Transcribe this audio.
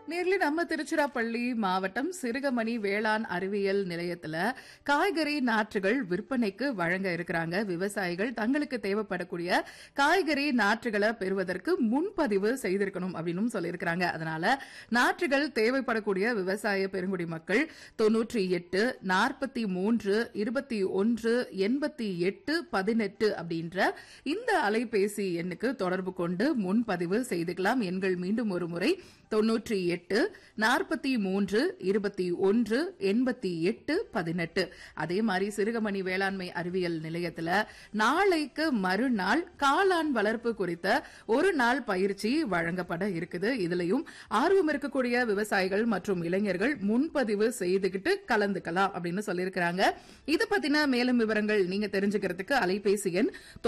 நேர்ல நம்ம திருச்சிராப்பள்ளி மாவட்டம் சிறுகமணி வேளாண் அறிவியல் நிலையத்துல காய்கறி நாற்றுகள் விற்பனைக்கு வழங்க இருக்கிறாங்க விவசாயிகள் தங்களுக்கு தேவைப்படக்கூடிய காய்கறி நாற்றுகளை பெறுவதற்கு முன்பதிவு செய்திருக்கணும் அப்படின்னு சொல்லியிருக்கிறாங்க அதனால நாற்றுகள் தேவைப்படக்கூடிய விவசாய பெருங்குடி மக்கள் தொன்னூற்றி எட்டு நாற்பத்தி மூன்று இருபத்தி ஒன்று எண்பத்தி எட்டு பதினெட்டு அப்படின்ற இந்த அலைபேசி எண்ணுக்கு தொடர்பு கொண்டு முன்பதிவு செய்துக்கலாம் எண்கள் மீண்டும் ஒரு முறை தொன்னூற்றி எட்டு நாற்பத்தி மூன்று இருபத்தி ஒன்று எண்பத்தி எட்டு பதினெட்டு அதே மாதிரி சிறுகமணி வேளாண்மை அறிவியல் நிலையத்துல நாளைக்கு மறுநாள் காளான் வளர்ப்பு குறித்த ஒரு நாள் பயிற்சி வழங்கப்பட இருக்குது இதுலயும் ஆர்வம் இருக்கக்கூடிய விவசாயிகள் மற்றும் இளைஞர்கள் முன்பதிவு செய்துகிட்டு கலந்துக்கலாம் அப்படின்னு சொல்லியிருக்கிறாங்க இது பத்தின மேலும் விவரங்கள் நீங்க தெரிஞ்சுக்கிறதுக்கு அலைபேசி எண்